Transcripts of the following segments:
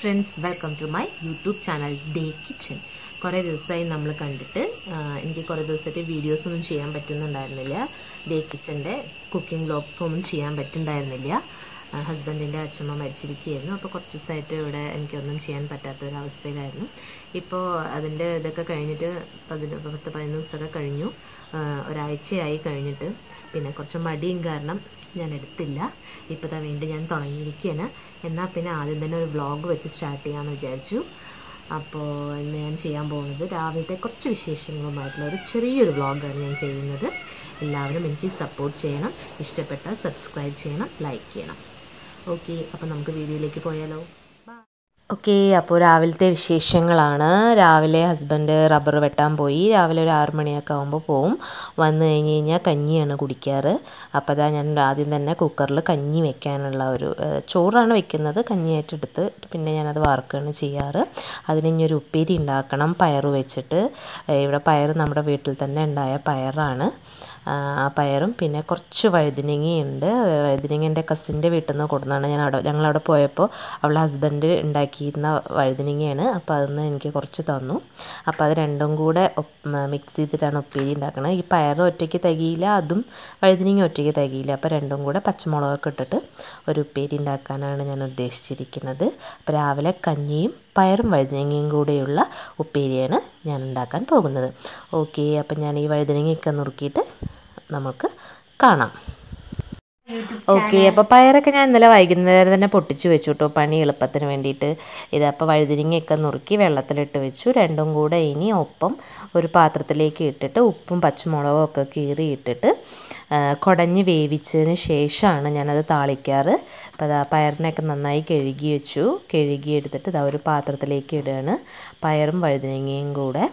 friends welcome to my YouTube channel Day Kitchen കുറേ ദിവസമായി നമ്മൾ കണ്ടിട്ട് ആ, എനിക്ക് കുറേ ദിവസമായിട്ട് വീഡിയോസ് ഒന്നും ചെയ്യാൻ പറ്റുന്നുണ്ടായിരുന്നില്ല ഡേ കിച്ചൻ്റെ കുക്കിംഗ് വ്ലോഗ്സ് ഒന്നും ചെയ്യാൻ പറ്റുന്നുണ്ടായിരുന്നില്ല ഹസ്ബൻഡിൻ്റെ അച്ഛമ്മ മരിച്ചിരിക്കുകയായിരുന്നു അപ്പോൾ കുറച്ച് ദിവസമായിട്ട് ഇവിടെ എനിക്കൊന്നും ചെയ്യാൻ പറ്റാത്ത ഒരു അവസ്ഥയിലായിരുന്നു ഇപ്പോൾ അതിൻ്റെ ഇതൊക്കെ കഴിഞ്ഞിട്ട് പതിന് പത്ത് പതിനൊന്ന് ദിവസമൊക്കെ കഴിഞ്ഞു ആ, ഒരാഴ്ചയായി കഴിഞ്ഞിട്ട് പിന്നെ കുറച്ച് മടിയും കാരണം ഞാൻ എടുത്തില്ല ഇപ്പോൾ ദാ വീണ്ടും ഞാൻ തുടങ്ങിയിരിക്കുകയാണ് എന്നാൽ പിന്നെ ആദ്യം തന്നെ ഒരു വ്ളോഗ് വെച്ച് സ്റ്റാർട്ട് ചെയ്യാമെന്ന് വിചാരിച്ചു അപ്പോൾ ഇന്ന് ഞാൻ ചെയ്യാൻ പോകുന്നത് രാവിലത്തെ കുറച്ച് വിശേഷങ്ങളുമായിട്ടുള്ള ഒരു ചെറിയൊരു വ്ളോഗാണ് ഞാൻ ചെയ്യുന്നത് എല്ലാവരും എനിക്ക് സപ്പോർട്ട് ചെയ്യണം ഇഷ്ടപ്പെട്ടാൽ സബ്സ്ക്രൈബ് ചെയ്യണം ലൈക്ക് ചെയ്യണം ഓക്കെ അപ്പോൾ നമുക്ക് വീഡിയോയിലേക്ക് പോയാലോ ഓക്കെ അപ്പോൾ രാവിലത്തെ വിശേഷങ്ങളാണ് രാവിലെ ഹസ്ബൻഡ് റബ്ബർ വെട്ടാൻ പോയി രാവിലെ ഒരു ആറ് മണിയൊക്കെ ആകുമ്പോൾ പോവും വന്നു കഴിഞ്ഞ് കഴിഞ്ഞാൽ കഞ്ഞിയാണ് കുടിക്കാറ് അപ്പോൾ അതാ ഞാൻ ആദ്യം തന്നെ കുക്കറിൽ കഞ്ഞി വെക്കാനുള്ള ഒരു ഏഹ്, ചോറാണ് വെക്കുന്നത് കഞ്ഞിയായിട്ട് എടുത്ത് പിന്നെ ഞാനത് വറുക്കുകയാണ് ചെയ്യാറ് അതിന് ഇനി ഒരു ഉപ്പേരി ഉണ്ടാക്കണം പയറ് വെച്ചിട്ട് ഏഹ്, ഇവിടെ പയർ നമ്മുടെ വീട്ടിൽ തന്നെ ഉണ്ടായ പയറാണ് ആ ആ പയറും പിന്നെ കുറച്ച് വഴുതിനങ്ങയുണ്ട് വഴുതിനങ്ങ എൻ്റെ കസിൻ്റെ വീട്ടിൽ നിന്ന് കൊടുന്നതാണ് ഞാൻ അവിടെ ഞങ്ങളവിടെ പോയപ്പോൾ അവളുടെ ഹസ്ബൻഡ് ഉണ്ടാക്കിയിരുന്ന വഴുതിനങ്ങയാണ് അപ്പോൾ അതിന്ന് എനിക്ക് കുറച്ച് തന്നു അപ്പോൾ അത് രണ്ടും കൂടെ മിക്സ് ചെയ്തിട്ടാണ് ഉപ്പേരി ഉണ്ടാക്കുന്നത് ഈ പയർ ഒറ്റയ്ക്ക് തികയില്ല അതും വഴുതിനങ്ങ ഒറ്റയ്ക്ക് തികയില്ല അപ്പോൾ രണ്ടും കൂടെ പച്ചമുളകൊക്കെ ഇട്ടിട്ട് ഒരു ഉപ്പേരി ഉണ്ടാക്കാനാണ് ഞാൻ ഉദ്ദേശിച്ചിരിക്കുന്നത് അപ്പോൾ രാവിലെ കഞ്ഞിയും പയറും വഴുതനങ്ങയും കൂടെയുള്ള ഉപ്പേരിയാണ് ഞാൻ ഉണ്ടാക്കാൻ പോകുന്നത് ഓക്കെ അപ്പം ഞാൻ ഈ വഴുതനങ്ങയൊക്കെ നുറുക്കിയിട്ട് നമുക്ക് കാണാം ഓക്കെ അപ്പോൾ പയറൊക്കെ ഞാൻ ഇന്നലെ വൈകുന്നേരം തന്നെ പൊട്ടിച്ചു വെച്ചു കേട്ടോ പണി എളുപ്പത്തിന് വേണ്ടിയിട്ട് ഇതപ്പോൾ വഴുതിരിങ്ങയൊക്കെ നുറുക്കി വെള്ളത്തിലിട്ട് വെച്ചു രണ്ടും കൂടെ ഇനി ഒപ്പം ഒരു പാത്രത്തിലേക്ക് ഇട്ടിട്ട് ഉപ്പും പച്ചമുളകും ഒക്കെ കീറി ഇട്ടിട്ട് ആ, കുടഞ്ഞ് വേവിച്ചതിന് ശേഷമാണ് ഞാനത് താളിക്കാറ് അപ്പോൾ അതാ പയറിനെയൊക്കെ നന്നായി കഴുകി വെച്ചു കഴുകി എടുത്തിട്ട് ഇതാ ഒരു പാത്രത്തിലേക്ക് ഇടുകയാണ് പയറും വഴുതിനങ്ങയും കൂടെ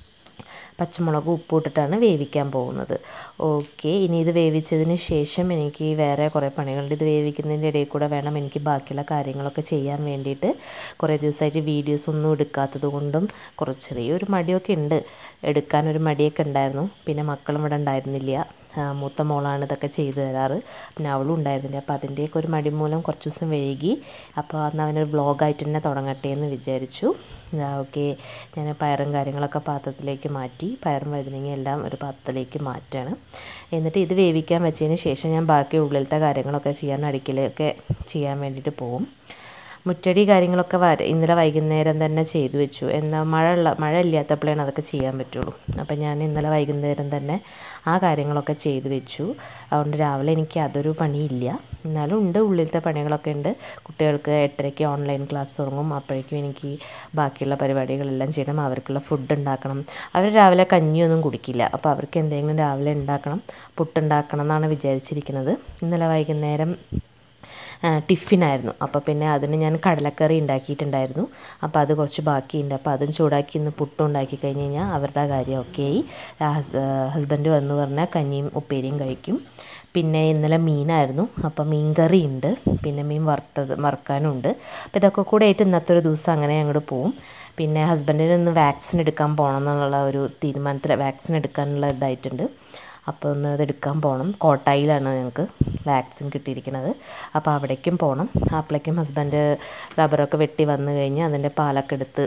പച്ചമുളക് ഉപ്പ് ഇട്ടിട്ടാണ് വേവിക്കാൻ പോകുന്നത് ഓക്കെ ഇനി ഇത് വേവിച്ചതിന് ശേഷം എനിക്ക് വേറെ കുറേ പണികളുണ്ട് ഇത് വേവിക്കുന്നതിൻ്റെ ഇടയിൽ കൂടെ വേണം എനിക്ക് ബാക്കിയുള്ള കാര്യങ്ങളൊക്കെ ചെയ്യാൻ വേണ്ടിയിട്ട് കുറേ ദിവസമായിട്ട് വീഡിയോസ് ഒന്നും എടുക്കാത്തത് കൊണ്ടും കുറച്ച് ചെറിയൊരു മടിയൊക്കെ ഉണ്ട് എടുക്കാനൊരു മടിയൊക്കെ ഉണ്ടായിരുന്നു പിന്നെ മക്കളും ഇവിടെ ഉണ്ടായിരുന്നില്ല ആ, മൂത്ത മോളാണ് ഇതൊക്കെ ചെയ്തു തരാറ് പിന്നെ അവളും ഉണ്ടായിരുന്നില്ല അപ്പോൾ അതിൻ്റെയൊക്കെ ഒരു മടി മൂലം കുറച്ച് ദിവസം വൈകി അപ്പോൾ അന്ന് അവനൊരു വ്ളോഗായിട്ട് തന്നെ തുടങ്ങട്ടെ എന്ന് വിചാരിച്ചു ഓക്കെ ഞാൻ പയറും കാര്യങ്ങളൊക്കെ പാത്രത്തിലേക്ക് മാറ്റി പയറും വഴുതനങ്ങയും എല്ലാം ഒരു പാത്രത്തിലേക്ക് മാറ്റാണ് എന്നിട്ട് ഇത് വേവിക്കാൻ വെച്ചതിന് ശേഷം ഞാൻ ബാക്കി ഉള്ളിലത്തെ കാര്യങ്ങളൊക്കെ ചെയ്യാൻ അടുക്കലൊക്കെ ചെയ്യാൻ വേണ്ടിയിട്ട് പോകും മുറ്റടി കാര്യങ്ങളൊക്കെ വര ഇന്നലെ വൈകുന്നേരം തന്നെ ചെയ്തു വെച്ചു എന്നാൽ മഴ ഉള്ള മഴ ഇല്ലാത്തപ്പോഴാണ് അതൊക്കെ ചെയ്യാൻ പറ്റുള്ളൂ അപ്പം ഞാൻ ഇന്നലെ വൈകുന്നേരം തന്നെ ആ കാര്യങ്ങളൊക്കെ ചെയ്തു വെച്ചു അതുകൊണ്ട് രാവിലെ എനിക്ക് അതൊരു പണിയില്ല എന്നാലും ഉണ്ട് ഉള്ളിലത്തെ പണികളൊക്കെ ഉണ്ട് കുട്ടികൾക്ക് എട്ടരയ്ക്ക് ഓൺലൈൻ ക്ലാസ് തുടങ്ങും അപ്പോഴേക്കും എനിക്ക് ബാക്കിയുള്ള പരിപാടികളെല്ലാം ചെയ്യണം അവർക്കുള്ള ഫുഡ് ഉണ്ടാക്കണം അവർ രാവിലെ കഞ്ഞിയൊന്നും കുടിക്കില്ല അപ്പോൾ അവർക്ക് എന്തെങ്കിലും രാവിലെ ഉണ്ടാക്കണം പുട്ടുണ്ടാക്കണം എന്നാണ് വിചാരിച്ചിരിക്കുന്നത് ഇന്നലെ വൈകുന്നേരം ആ, ടിഫിനായിരുന്നു അപ്പോൾ പിന്നെ അതിന് ഞാൻ കടലക്കറി ഉണ്ടാക്കിയിട്ടുണ്ടായിരുന്നു അപ്പോൾ അത് കുറച്ച് ബാക്കിയുണ്ട് അപ്പോൾ അതും ചൂടാക്കി ഇന്ന് പുട്ടും ഉണ്ടാക്കി കഴിഞ്ഞ് കഴിഞ്ഞാൽ അവരുടെ കാര്യം ഒക്കെ ആയി ഹസ് ഹസ്ബൻഡ് വന്നു പറഞ്ഞാൽ കഞ്ഞിയും ഉപ്പേരിയും കഴിക്കും പിന്നെ ഇന്നലെ മീനായിരുന്നു അപ്പോൾ മീൻ കറി ഉണ്ട് പിന്നെ മീൻ വറുത്തത് വറുക്കാനുണ്ട് അപ്പോൾ ഇതൊക്കെ കൂടെ ആയിട്ട് ഇന്നത്തെ ഒരു ദിവസം അങ്ങനെ അങ്ങോട്ട് പോവും പിന്നെ ഹസ്ബൻഡിന് ഇന്ന് വാക്സിൻ എടുക്കാൻ പോകണം എന്നുള്ള ഒരു തീരുമാനത്തിൽ വാക്സിൻ എടുക്കാനുള്ള ഇതായിട്ടുണ്ട് അപ്പോൾ ഒന്ന് അതെടുക്കാൻ പോകണം കോട്ടായിലാണ് ഞങ്ങൾക്ക് വാക്സിൻ കിട്ടിയിരിക്കുന്നത് അപ്പോൾ അവിടേക്കും പോകണം അപ്പോഴേക്കും ഹസ്ബൻഡ് റബ്ബറൊക്കെ വെട്ടി വന്നു കഴിഞ്ഞ് അതിൻ്റെ പാലൊക്കെ എടുത്ത്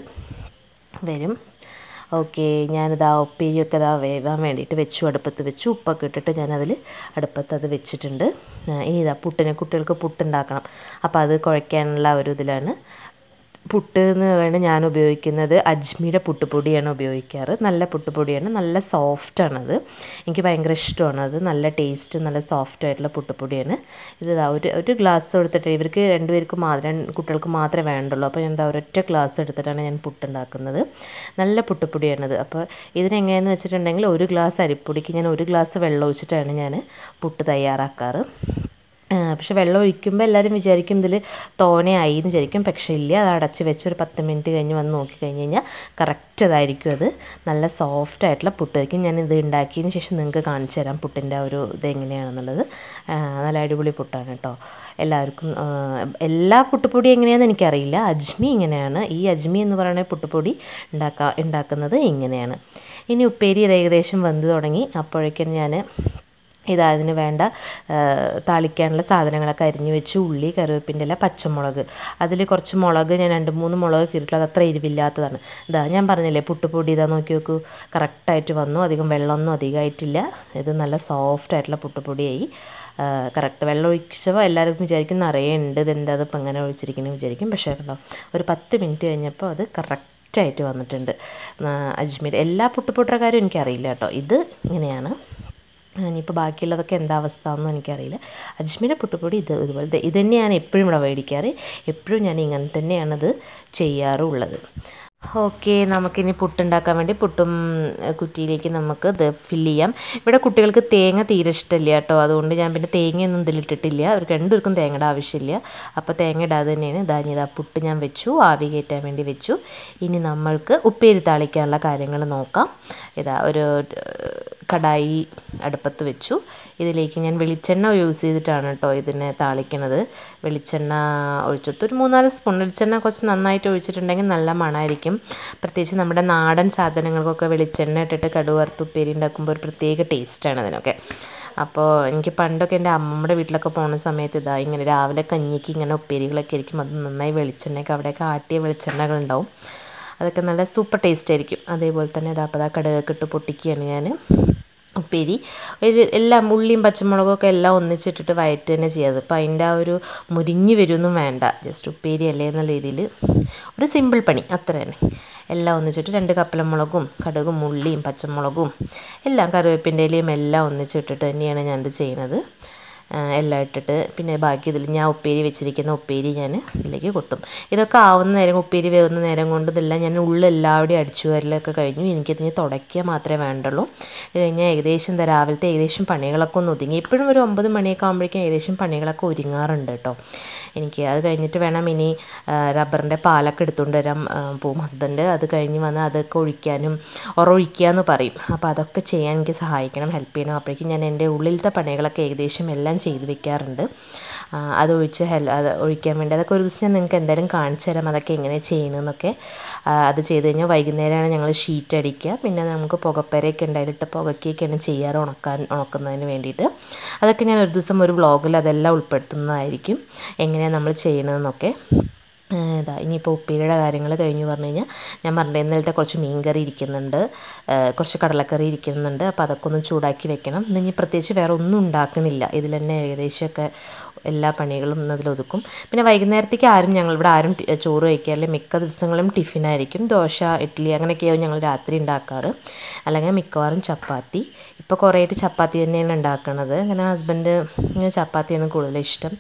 വരും ഓക്കെ ഞാനിതാ ഉപ്പേരിയൊക്കെ ഇതാ വേവാൻ വേണ്ടിയിട്ട് വെച്ചു അടുപ്പത്ത് വെച്ചു ഉപ്പൊക്കെ ഇട്ടിട്ട് ഞാനതിൽ അടുപ്പത്ത് അത് വെച്ചിട്ടുണ്ട് ആ, ഇനി ഇതാ പുട്ടിന് കുട്ടികൾക്ക് പുട്ടുണ്ടാക്കണം അപ്പോൾ അത് കുഴയ്ക്കാനുള്ള ഒരു ഇതിലാണ് പുട്ട് എന്ന് പറയുന്നത് ഞാൻ ഉപയോഗിക്കുന്നത് അജ്മിയുടെ പുട്ടുപൊടിയാണ് ഉപയോഗിക്കാറ് നല്ല പുട്ടുപൊടിയാണ് നല്ല സോഫ്റ്റാണത് എനിക്ക് ഭയങ്കര ഇഷ്ടമാണ് അത് നല്ല ടേസ്റ്റ് നല്ല സോഫ്റ്റ് ആയിട്ടുള്ള പുട്ടുപൊടിയാണ് ഇത് ദാ ഒരു ഒരു ഗ്ലാസ് എടുത്തിട്ട് ഇവർക്ക് രണ്ടുപേർക്ക് മാത്രം കുട്ടികൾക്ക് മാത്രമേ വേണ്ടുള്ളൂ അപ്പോൾ ഞാൻ ദാ ഒരൊറ്റ ഗ്ലാസ് എടുത്തിട്ടാണ് ഞാൻ പുട്ടുണ്ടാക്കുന്നത് നല്ല പുട്ടുപൊടിയാണത് അപ്പോൾ ഇതിനെങ്ങനെയെന്ന് വെച്ചിട്ടുണ്ടെങ്കിൽ ഒരു ഗ്ലാസ് അരിപ്പൊടിക്ക് ഞാൻ ഒരു ഗ്ലാസ് വെള്ളം ഒഴിച്ചിട്ടാണ് ഞാൻ പുട്ട് തയ്യാറാക്കാറ് ആ, പക്ഷെ വെള്ളം ഒഴിക്കുമ്പോൾ എല്ലാവരും വിചാരിക്കും ഇതിൽ തോനെയായി എന്ന് വിചാരിക്കും പക്ഷേ ഇല്ല അത് അടച്ച് വെച്ച് ഒരു പത്ത് മിനിറ്റ് കഴിഞ്ഞ് വന്ന് നോക്കി കഴിഞ്ഞ് കഴിഞ്ഞാൽ കറക്റ്റ് അതായിരിക്കും അത് നല്ല സോഫ്റ്റ് ആയിട്ടുള്ള പുട്ടായിരിക്കും ഞാൻ ഇത് ഉണ്ടാക്കിയതിന് ശേഷം നിങ്ങൾക്ക് കാണിച്ചു തരാം പുട്ടിൻ്റെ ആ ഒരു ഇത് എങ്ങനെയാണെന്നുള്ളത് ആ, നല്ല അടിപൊളി പുട്ടാണ് കേട്ടോ എല്ലാവർക്കും ആ, എല്ലാ പുട്ടുപൊടി എങ്ങനെയാണെന്ന് എനിക്കറിയില്ല അജ്മി ഇങ്ങനെയാണ് ഈ അജ്മി എന്ന് പറയുന്ന പുട്ടുപൊടി ഉണ്ടാക്കാ ഉണ്ടാക്കുന്നത് ഇങ്ങനെയാണ് ഇനി ഉപ്പേരി ഇത് ഏകദേശം വെന്ത് തുടങ്ങി അപ്പോഴേക്കും ഞാൻ ഇതാ അതിന് വേണ്ട ആ, താളിക്കാനുള്ള സാധനങ്ങളൊക്കെ അരിഞ്ഞു വെച്ചു ഉള്ളി കറിവേപ്പിൻ്റെ ഇല പച്ചമുളക് അതിൽ കുറച്ച് മുളക് ഞാൻ രണ്ട് മൂന്ന് മുളക് കീറിയിട്ടുള്ളത് അത് അത്ര എരിവില്ലാത്തതാണ് ഇതാ ഞാൻ പറഞ്ഞില്ലേ പുട്ടുപൊടി ഇതാ നോക്കി നോക്കൂ കറക്റ്റായിട്ട് വന്നു അധികം വെള്ളമൊന്നും അധികമായിട്ടില്ല ഇത് നല്ല സോഫ്റ്റ് ആയിട്ടുള്ള പുട്ടുപൊടിയായി കറക്റ്റ് വെള്ളം ഒഴിച്ചപ്പോൾ എല്ലാവർക്കും വിചാരിക്കും നിറയെ ഉണ്ട് ഇതെന്താ അതിപ്പോൾ എങ്ങനെ ഒഴിച്ചിരിക്കുന്നത് വിചാരിക്കും പക്ഷേ കണ്ടോ ഒരു പത്ത് മിനിറ്റ് കഴിഞ്ഞപ്പോൾ അത് കറക്റ്റായിട്ട് വന്നിട്ടുണ്ട് ആ, അജ്മീർ എല്ലാ പുട്ടുപൊട്ടക്കാരും എനിക്കറിയില്ല കേട്ടോ ഇത് ഇങ്ങനെയാണ് ഇനിയിപ്പോൾ ബാക്കിയുള്ളതൊക്കെ എന്താ അവസ്ഥ എന്നും എനിക്കറിയില്ല അജ്മീരെ പുട്ടുപൊടി ഇത് ഇതുപോലെ ദേ ഇത് തന്നെയാണ് എപ്പോഴും ഇവിടെ മേടിക്കാറ് എപ്പോഴും ഞാൻ ഇങ്ങനെ തന്നെയാണത് ചെയ്യാറുള്ളത് ഓക്കെ നമുക്കിനി പുട്ടുണ്ടാക്കാൻ വേണ്ടി പുട്ടും ഏഹ്, കുറ്റിയിലേക്ക് നമുക്ക് ഇത് ഫില്ല് ചെയ്യാം ഇവിടെ കുട്ടികൾക്ക് തേങ്ങ തീരെ ഇഷ്ടമില്ല കേട്ടോ അതുകൊണ്ട് ഞാൻ പിന്നെ തേങ്ങയൊന്നും ഇതിലിട്ടിട്ടില്ല അവർക്ക് രണ്ടുപേർക്കും തേങ്ങയുടെ ആവശ്യമില്ല അപ്പോൾ തേങ്ങ ഇടാതെ തന്നെയാണ് ഇതാ ഇതാ പുട്ട് ഞാൻ വെച്ചു ആവി കയറ്റാൻ വേണ്ടി വെച്ചു ഇനി നമ്മൾക്ക് ഉപ്പേരി താളിക്കാനുള്ള കാര്യങ്ങൾ നോക്കാം ഇതാ ഒരു ഏഹ്, കടായി അടുപ്പത്ത് വെച്ചു ഇതിലേക്ക് ഞാൻ വെളിച്ചെണ്ണ യൂസ് ചെയ്തിട്ടാണ് കേട്ടോ ഇതിനെ താളിക്കണത് വെളിച്ചെണ്ണ ഒഴിച്ചെടുത്തു ഒരു മൂന്നാല് സ്പൂൺ വെളിച്ചെണ്ണ കുറച്ച് നന്നായിട്ട് ഒഴിച്ചിട്ടുണ്ടെങ്കിൽ നല്ല മണമായിരിക്കും പ്രത്യേകിച്ച് നമ്മുടെ നാടൻ സാധനങ്ങൾക്കൊക്കെ വെളിച്ചെണ്ണ ഇട്ടിട്ട് കടുക് വറുത്ത് ഉപ്പേരി ഉണ്ടാക്കുമ്പോൾ ഒരു പ്രത്യേക ടേസ്റ്റാണ് അതിനൊക്കെ അപ്പോൾ എനിക്ക് പണ്ടൊക്കെ എൻ്റെ അമ്മമ്മയുടെ വീട്ടിലൊക്കെ പോകുന്ന സമയത്ത് ഇതാ ഇങ്ങനെ രാവിലെ കഞ്ഞിക്ക് ഇങ്ങനെ ഉപ്പേരികളൊക്കെ ആയിരിക്കും അത് നന്നായി വെളിച്ചെണ്ണയൊക്കെ അവിടെയൊക്കെ ആട്ടിയ വെളിച്ചെണ്ണകളുണ്ടാവും അതൊക്കെ നല്ല സൂപ്പർ ടേസ്റ്റ് ആയിരിക്കും അതേപോലെ തന്നെ ഇതാ അപ്പോൾ അതാ കടുകൊക്കെ ഇട്ട് പൊട്ടിക്കുകയാണ് ഞാൻ ഉപ്പേരി ഒരു എല്ലാം ഉള്ളിയും പച്ചമുളകും ഒക്കെ എല്ലാം ഒന്നിച്ചിട്ടിട്ട് വയറ്റ് തന്നെ ചെയ്യാത് അപ്പോൾ അതിൻ്റെ ആ ഒരു മുരിഞ്ഞ് വരുമൊന്നും വേണ്ട ജസ്റ്റ് ഉപ്പേരി അല്ലേ എന്നുള്ള രീതിയിൽ ഒരു സിമ്പിൾ പണി അത്ര തന്നെ എല്ലാം ഒന്നിച്ചിട്ട് രണ്ട് കപ്പലമുളകും കടുകും ഉള്ളിയും പച്ചമുളകും എല്ലാം കറിവേപ്പിൻ്റെ ഇലയും എല്ലാം ഒന്നിച്ചിട്ടിട്ട് തന്നെയാണ് ഞാനിത് ചെയ്യുന്നത് ആ, എല്ലാം ഇട്ടിട്ട് പിന്നെ ബാക്കി ഇതിൽ ഞാൻ ഉപ്പേരി വെച്ചിരിക്കുന്ന ഉപ്പേരി ഞാൻ ഇതിലേക്ക് കൊട്ടും ഇതൊക്കെ ആവുന്ന നേരം ഉപ്പേരി വേവുന്ന നേരം കൊണ്ട് ഇതെല്ലാം ഞാൻ ഉള്ളിൽ എല്ലാവിടെയും അടിച്ചു വരലൊക്കെ കഴിഞ്ഞു എനിക്കിതിന് തുടയ്ക്കുക മാത്രമേ വേണ്ടുള്ളൂ ഇത് കഴിഞ്ഞാൽ ഏകദേശം എന്താ രാവിലത്തെ ഏകദേശം പണികളൊക്കെ ഒന്ന് ഒതുങ്ങി ഇപ്പോഴും ഒരു ഒമ്പത് മണിയൊക്കെ ആകുമ്പോഴേക്കും ഏകദേശം പണികളൊക്കെ ഒരുങ്ങാറുണ്ട് കേട്ടോ എനിക്ക് അത് കഴിഞ്ഞിട്ട് വേണം ഇനി റബ്ബറിൻ്റെ പാലൊക്കെ എടുത്തുകൊണ്ട് വരാൻ ആ, പോവും ഹസ്ബൻഡ് അത് കഴിഞ്ഞ് വന്ന് അതൊക്കെ ഒഴിക്കാനും ഉറൊഴിക്കുക എന്ന് പറയും അപ്പോൾ അതൊക്കെ ചെയ്യാൻ എനിക്ക് സഹായിക്കണം ഹെൽപ്പ് ചെയ്യണം അപ്പോഴേക്കും ഞാൻ എൻ്റെ ഉള്ളിലത്തെ പണികളൊക്കെ ഏകദേശം എല്ലാം ചെയ്ത് വെക്കാറുണ്ട് ആ, അത് ഒഴിച്ച് ഹെൽ അത് ഒഴിക്കാൻ വേണ്ടി അതൊക്കെ ഒരു ദിവസം ഞാൻ നിങ്ങൾക്ക് എന്തായാലും കാണിച്ചു തരാം അതൊക്കെ എങ്ങനെ ചെയ്യണമെന്നൊക്കെ ആ, അത് ചെയ്ത് കഴിഞ്ഞാൽ വൈകുന്നേരമാണ് ഞങ്ങൾ ഷീറ്റ് അടിക്കുക പിന്നെ നമുക്ക് പുകപ്പരയൊക്കെ ഉണ്ടായിട്ട് പുകയ്ക്കൊക്കെയാണ് ചെയ്യാറ് ഉണക്കാൻ ഉണക്കുന്നതിന് വേണ്ടിയിട്ട് അതൊക്കെ ഞാൻ ഒരു ദിവസം ഒരു വ്ളോഗിൽ അതെല്ലാം ഉൾപ്പെടുത്തുന്നതായിരിക്കും എങ്ങനെയാണ് നമ്മൾ ചെയ്യണമെന്നൊക്കെ ഏഹ് ഇതാ ഇനിയിപ്പോൾ ഉപ്പേരിയുടെ കാര്യങ്ങൾ കഴിഞ്ഞു പറഞ്ഞു കഴിഞ്ഞാൽ ഞാൻ പറഞ്ഞത് ഇന്നലത്തെ കുറച്ച് മീൻ കറി ഇരിക്കുന്നുണ്ട് ഏഹ് കുറച്ച് കടലക്കറി ഇരിക്കുന്നുണ്ട് അപ്പോൾ അതൊക്കെ ഒന്ന് ചൂടാക്കി വെക്കണം ഇന്ന് ഇനി പ്രത്യേകിച്ച് വേറെ ഒന്നും ഉണ്ടാക്കണില്ല ഇതിൽ തന്നെ ഏകദേശമൊക്കെ എല്ലാ പണികളും ഇന്ന് അതിൽ ഒതുക്കും പിന്നെ വൈകുന്നേരത്തേക്ക് ആരും ഞങ്ങൾ ഇവിടെ ആരും ടി- ചോറ് കഴിക്കാറില്ല മിക്ക ദിവസങ്ങളും ടിഫിനായിരിക്കും ദോശ ഇഡ്ഡലി അങ്ങനെയൊക്കെയാവും ഞങ്ങൾ രാത്രി ഉണ്ടാക്കാറ് അല്ലെങ്കിൽ മിക്കവാറും ചപ്പാത്തി ഇപ്പോൾ കുറേ ആയിട്ട് ചപ്പാത്തി തന്നെയാണ് ഉണ്ടാക്കുന്നത് അങ്ങനെ ഹസ്ബൻഡ് ഇങ്ങനെ ചപ്പാത്തിയാണ് കൂടുതൽ ഇഷ്ടം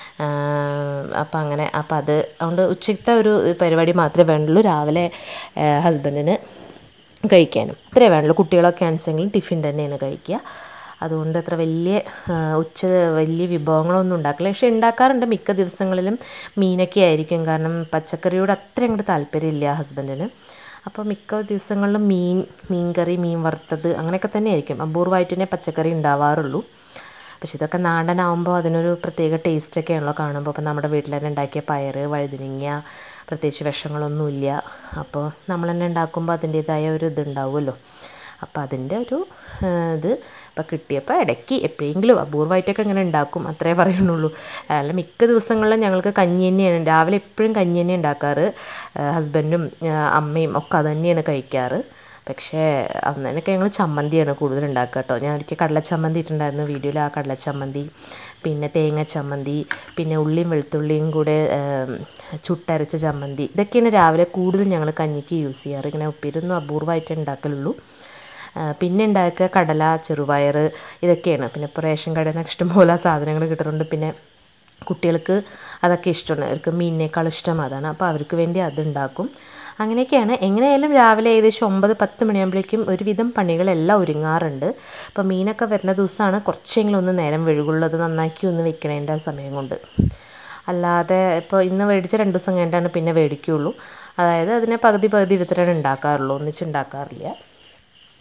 അപ്പം അങ്ങനെ അപ്പം അത് അതുകൊണ്ട് ഉച്ചത്തെ ഒരു പരിപാടി മാത്രമേ വേണ്ടുള്ളൂ രാവിലെ ഹസ്ബൻഡിന് കഴിക്കാനും ഇത്രയേ വേണ്ടുള്ളൂ കുട്ടികളൊക്കെ ആണെങ്കിലും ടിഫിൻ തന്നെയാണ് കഴിക്കുക അതുകൊണ്ട് അത്ര വലിയ ആ, ഉച്ച വലിയ വിഭവങ്ങളൊന്നും ഉണ്ടാക്കില്ല പക്ഷേ ഉണ്ടാക്കാറുണ്ട് മിക്ക ദിവസങ്ങളിലും മീനൊക്കെ ആയിരിക്കും കാരണം പച്ചക്കറിയോട് അത്ര അങ്ങോട്ട് താല്പര്യമില്ല ഹസ്ബൻഡിന് അപ്പോൾ മിക്ക ദിവസങ്ങളിലും മീൻ മീൻ കറി മീൻ വറുത്തത് അങ്ങനെയൊക്കെ തന്നെ ആയിരിക്കും അപൂർവമായിട്ട് തന്നെ പച്ചക്കറി ഉണ്ടാവാറുള്ളൂ പക്ഷെ ഇതൊക്കെ നാടനാവുമ്പോൾ അതിനൊരു പ്രത്യേക ടേസ്റ്റൊക്കെ ആണല്ലോ കാണുമ്പോൾ അപ്പോൾ നമ്മുടെ വീട്ടിൽ തന്നെ ഉണ്ടാക്കിയ പയർ വഴുതനങ്ങ പ്രത്യേകിച്ച് വിഷങ്ങളൊന്നുമില്ല അപ്പോൾ നമ്മൾ തന്നെ ഉണ്ടാക്കുമ്പോൾ അതിൻ്റേതായ ഒരു ഇതുണ്ടാവുമല്ലോ അപ്പോൾ അതിൻ്റെ ഒരു ആ, ഇത് ഇപ്പോൾ കിട്ടിയപ്പോൾ ഇടയ്ക്ക് എപ്പോഴെങ്കിലും അപൂർവമായിട്ടൊക്കെ ഇങ്ങനെ ഉണ്ടാക്കും അത്രേ പറയുന്നുള്ളൂ അല്ല മിക്ക ദിവസങ്ങളിലും ഞങ്ങൾക്ക് കഞ്ഞി തന്നെയാണ് രാവിലെ എപ്പോഴും കഞ്ഞി തന്നെ ഉണ്ടാക്കാറ് ഹസ്ബൻഡും അമ്മയും ഒക്കെ അത് തന്നെയാണ് കഴിക്കാറ് പക്ഷേ അന്നേരമൊക്കെ ഞങ്ങൾ ചമ്മന്തിയാണ് കൂടുതൽ ഉണ്ടാക്കുക കേട്ടോ ഞാൻ ഒരിക്കൽ കടല ചമ്മന്തി ഇട്ടിട്ടുണ്ടായിരുന്നു വീഡിയോയിൽ ആ കടല ചമ്മന്തി പിന്നെ തേങ്ങ ചമ്മന്തി പിന്നെ ഉള്ളിയും വെളുത്തുള്ളിയും കൂടെ ഏം, ചുട്ടരച്ച ചമ്മന്തി ഇതൊക്കെയാണ് രാവിലെ കൂടുതൽ ഞങ്ങൾ കഞ്ഞിക്ക് യൂസ് ചെയ്യാറ് ഇങ്ങനെ ഉപ്പിരുന്നും അപൂർവമായിട്ട് ഉണ്ടാക്കലുള്ളൂ ആ, പിന്നെ ഉണ്ടാക്കുക കടല ചെറുപയർ ഇതൊക്കെയാണ് പിന്നെ ഇപ്പോൾ റേഷൻ കടയിൽ നിന്ന് ഇഷ്ടംപോലെ സാധനങ്ങൾ കിട്ടുന്നുണ്ട് പിന്നെ കുട്ടികൾക്ക് അതൊക്കെ ഇഷ്ടമാണ് അവർക്ക് മീനിനേക്കാൾ ഇഷ്ടം അതാണ് അപ്പോൾ അവർക്ക് വേണ്ടി അത് ഉണ്ടാക്കും അങ്ങനെയൊക്കെയാണ് എങ്ങനെയായാലും രാവിലെ ഏകദേശം ഒമ്പത് പത്ത് മണിയാകുമ്പോഴേക്കും ഒരുവിധം പണികളെല്ലാം ഒരുങ്ങാറുണ്ട് അപ്പോൾ മീനൊക്കെ വരുന്ന ദിവസമാണ് കുറച്ചെങ്കിലും ഒന്ന് നേരം വഴുകുള്ളൂ അത് നന്നാക്കി ഒന്ന് വെക്കണേൻ്റെ ആ സമയം കൊണ്ട് അല്ലാതെ ഇപ്പോൾ ഇന്ന് മേടിച്ച രണ്ട് ദിവസം കഴിഞ്ഞിട്ടാണ് പിന്നെ മേടിക്കുകയുള്ളൂ അതായത് അതിനെ പകുതി പകുതി എടുത്തിട്ടാണ് ഉണ്ടാക്കാറുള്ളൂ ഒന്നിച്ച് ഉണ്ടാക്കാറില്ല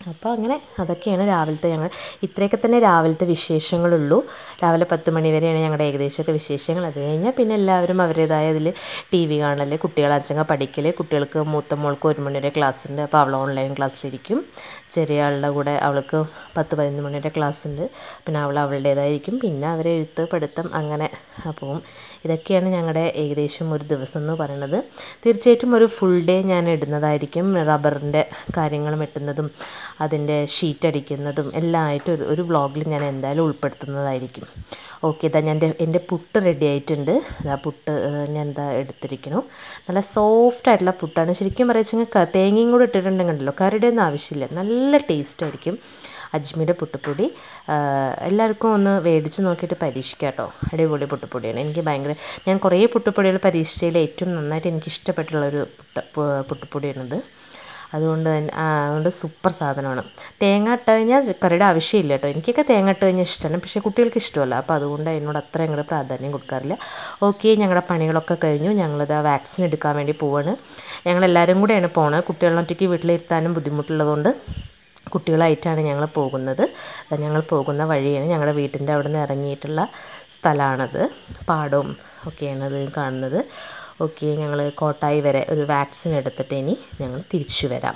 അപ്പോൾ അങ്ങനെ അതൊക്കെയാണ് രാവിലത്തെ ഞങ്ങൾ ഇത്രയൊക്കെ തന്നെ രാവിലത്തെ വിശേഷങ്ങളുള്ളൂ രാവിലെ പത്ത് മണി വരെയാണ് ഞങ്ങളുടെ ഏകദേശമൊക്കെ വിശേഷങ്ങൾ അത് കഴിഞ്ഞാൽ പിന്നെ എല്ലാവരും അവരുടേതായ ഇതിൽ ടി വി കാണൽ കുട്ടികൾ അച്ഛങ്ങ പഠിക്കൽ കുട്ടികൾക്ക് മൂത്ത മോൾക്ക് ഒരു മണി വരെ ക്ലാസ് ഉണ്ട് അപ്പോൾ അവൾ ഓൺലൈൻ ക്ലാസ്സിലിരിക്കും ചെറിയ ആളുടെ കൂടെ അവൾക്ക് പത്ത് പതിനൊന്ന് മണി വരെ ക്ലാസ് ഉണ്ട് പിന്നെ അവൾ അവളുടേതായിരിക്കും പിന്നെ അവർ എഴുത്ത് പഠിത്തം അങ്ങനെ പോവും ഇതൊക്കെയാണ് ഞങ്ങളുടെ ഏകദേശം ഒരു ദിവസം എന്ന് പറയുന്നത് തീർച്ചയായിട്ടും ഒരു ഫുൾ ഡേ ഞാൻ ഇടുന്നതായിരിക്കും റബ്ബറിൻ്റെ കാര്യങ്ങൾ വെട്ടുന്നതും അതിൻ്റെ ഷീറ്റ് അടിക്കുന്നതും എല്ലാം ആയിട്ട് ഒരു ഒരു വ്ളോഗിൽ ഞാൻ എന്തായാലും ഉൾപ്പെടുത്തുന്നതായിരിക്കും ഓക്കെ ഇതാ ഞാൻ എൻ്റെ- എൻ്റെ പുട്ട് റെഡി ആയിട്ടുണ്ട് ഇതാ പുട്ട് ഏഹ്, ഞാൻ എന്താ എടുത്തിരിക്കണു നല്ല സോഫ്റ്റ് ആയിട്ടുള്ള പുട്ടാണ് ശരിക്കും പറയുക തേങ്ങയും കൂടെ ഇട്ടിട്ടുണ്ടെങ്കിലോ കറിയുടെ ഒന്നും ആവശ്യമില്ല നല്ല ടേസ്റ്റ് ആയിരിക്കും അജ്മിയുടെ പുട്ടുപ്പൊടി ആഹ്, എല്ലാവർക്കും ഒന്ന് മേടിച്ച് നോക്കിയിട്ട് പരീക്ഷിക്കാം കേട്ടോ അടിപൊളി പുട്ടുപ്പൊടിയാണ് എനിക്ക് ഭയങ്കര ഞാൻ കുറേ പുട്ടുപ്പൊടികൾ പരീക്ഷിച്ചതിൽ ഏറ്റവും നന്നായിട്ട് എനിക്ക് ഇഷ്ടപ്പെട്ടുള്ള ഒരു പുട്ട് പു- പുട്ടുപ്പൊടിയാണിത് അതുകൊണ്ട് തന്നെ ആ, അതുകൊണ്ട് സൂപ്പർ സാധനമാണ് തേങ്ങ ഇട്ട് കഴിഞ്ഞാൽ കറിയുടെ ആവശ്യമില്ല കേട്ടോ എനിക്കൊക്കെ തേങ്ങ ഇട്ട് കഴിഞ്ഞാൽ ഇഷ്ടമാണ് പക്ഷേ കുട്ടികൾക്ക് ഇഷ്ടമല്ല അപ്പോൾ അതുകൊണ്ട് അതിനോട് അത്ര അങ്ങോട്ട് പ്രാധാന്യം കൊടുക്കാറില്ല ഓക്കെ ഞങ്ങളുടെ പണികളൊക്കെ കഴിഞ്ഞു ഞങ്ങളിത് വാക്സിൻ എടുക്കാൻ വേണ്ടി പോവാണ് ഞങ്ങളെല്ലാവരും കൂടെയാണ് പോണത് കുട്ടികളെ ഒറ്റയ്ക്ക് വീട്ടിലിരുത്താനും ബുദ്ധിമുട്ടുള്ളതുകൊണ്ട് കുട്ടികളായിട്ടാണ് ഞങ്ങൾ പോകുന്നത് അത് ഞങ്ങൾ പോകുന്ന വഴിയാണ് ഞങ്ങളുടെ വീട്ടിൻ്റെ അവിടെ നിന്ന് ഇറങ്ങിയിട്ടുള്ള സ്ഥലമാണത് പാടവും ഒക്കെയാണ് അത് കാണുന്നത് ഓക്കെ ഞങ്ങൾ കോട്ടായി വരെ ഒരു വാക്സിൻ എടുത്തിട്ട് ഇനി ഞങ്ങൾ തിരിച്ചു വരാം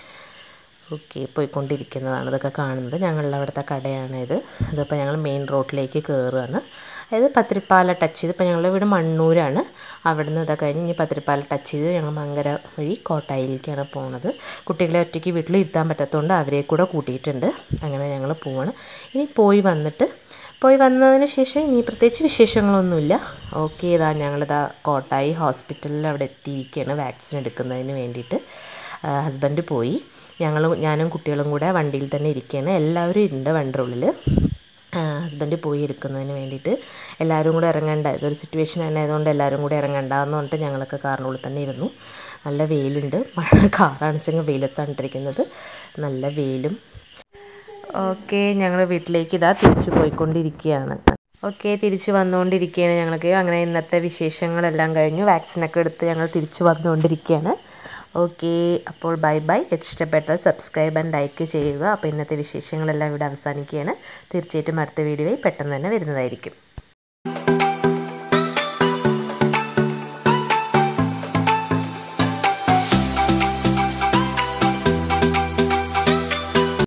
ഓക്കെ പോയിക്കൊണ്ടിരിക്കുന്നതാണ് ഇതൊക്കെ കാണുന്നത് ഞങ്ങളുടെ അവിടുത്തെ കടയാണ് ഇത് ഇതിപ്പോൾ ഞങ്ങൾ മെയിൻ റോഡിലേക്ക് കയറുകയാണ് അതായത് പത്തിരിപ്പാല ടച്ച് ചെയ്ത് ഇപ്പോൾ ഞങ്ങളുടെ വീട് മണ്ണൂരാണ് അവിടുന്ന് ഇതൊക്കെ കഴിഞ്ഞ് ഇനി പത്തിരിപ്പാല ടച്ച് ചെയ്ത് ഞങ്ങൾ മങ്കര വഴി കോട്ടായിലേക്കാണ് പോകുന്നത് കുട്ടികളെ ഒറ്റയ്ക്ക് വീട്ടിൽ ഇരുത്താൻ പറ്റാത്തതുകൊണ്ട് അവരെ കൂടെ കൂട്ടിയിട്ടുണ്ട് അങ്ങനെ ഞങ്ങൾ പോവാണ് ഇനി പോയി വന്നിട്ട് പോയി വന്നതിന് ശേഷം ഇനി പ്രത്യേകിച്ച് വിശേഷങ്ങളൊന്നുമില്ല ഓക്കെ ഇതാ ഞങ്ങളിതാ കോട്ടായി ഹോസ്പിറ്റലിൽ അവിടെ എത്തിയിരിക്കുകയാണ് വാക്സിൻ എടുക്കുന്നതിന് വേണ്ടിയിട്ട് ഹസ്ബൻഡ് പോയി ഞങ്ങളും ഞാനും കുട്ടികളും കൂടെ വണ്ടിയിൽ തന്നെ ഇരിക്കുകയാണ് എല്ലാവരും ഉണ്ട് വണ്ടിയുടെ ഉള്ളിൽ ഹസ്ബൻഡ് പോയി എടുക്കുന്നതിന് വേണ്ടിയിട്ട് എല്ലാവരും കൂടെ ഇറങ്ങണ്ട ഇതൊരു സിറ്റുവേഷൻ തന്നെ ആയതുകൊണ്ട് എല്ലാവരും കൂടെ ഇറങ്ങണ്ടെന്ന് പറഞ്ഞിട്ട് ഞങ്ങളൊക്കെ കാറിനുള്ളിൽ തന്നെ ഇരുന്നു നല്ല വെയിലുണ്ട് മഴ കാറാണിച്ചെങ്കിൽ വെയിലത്താണ് നല്ല വെയിലും ഓക്കെ ഞങ്ങൾ വീട്ടിലേക്ക് ഇതാ തിരിച്ചു പോയിക്കൊണ്ടിരിക്കുകയാണ് ഓക്കെ തിരിച്ചു വന്നുകൊണ്ടിരിക്കുകയാണ് ഞങ്ങൾക്ക് അങ്ങനെ ഇന്നത്തെ വിശേഷങ്ങളെല്ലാം കഴിഞ്ഞു വാക്സിനൊക്കെ എടുത്ത് ഞങ്ങൾ തിരിച്ചു വന്നുകൊണ്ടിരിക്കുകയാണ് ഓക്കെ അപ്പോൾ ബൈ ബൈ ഇഷ്ടപ്പെട്ടാൽ സബ്സ്ക്രൈബ് ആൻഡ് ലൈക്ക് ചെയ്യുക അപ്പോൾ ഇന്നത്തെ വിശേഷങ്ങളെല്ലാം ഇവിടെ അവസാനിക്കുകയാണ് തീർച്ചയായിട്ടും അടുത്ത വീഡിയോയിൽ പെട്ടെന്ന് തന്നെ വരുന്നതായിരിക്കും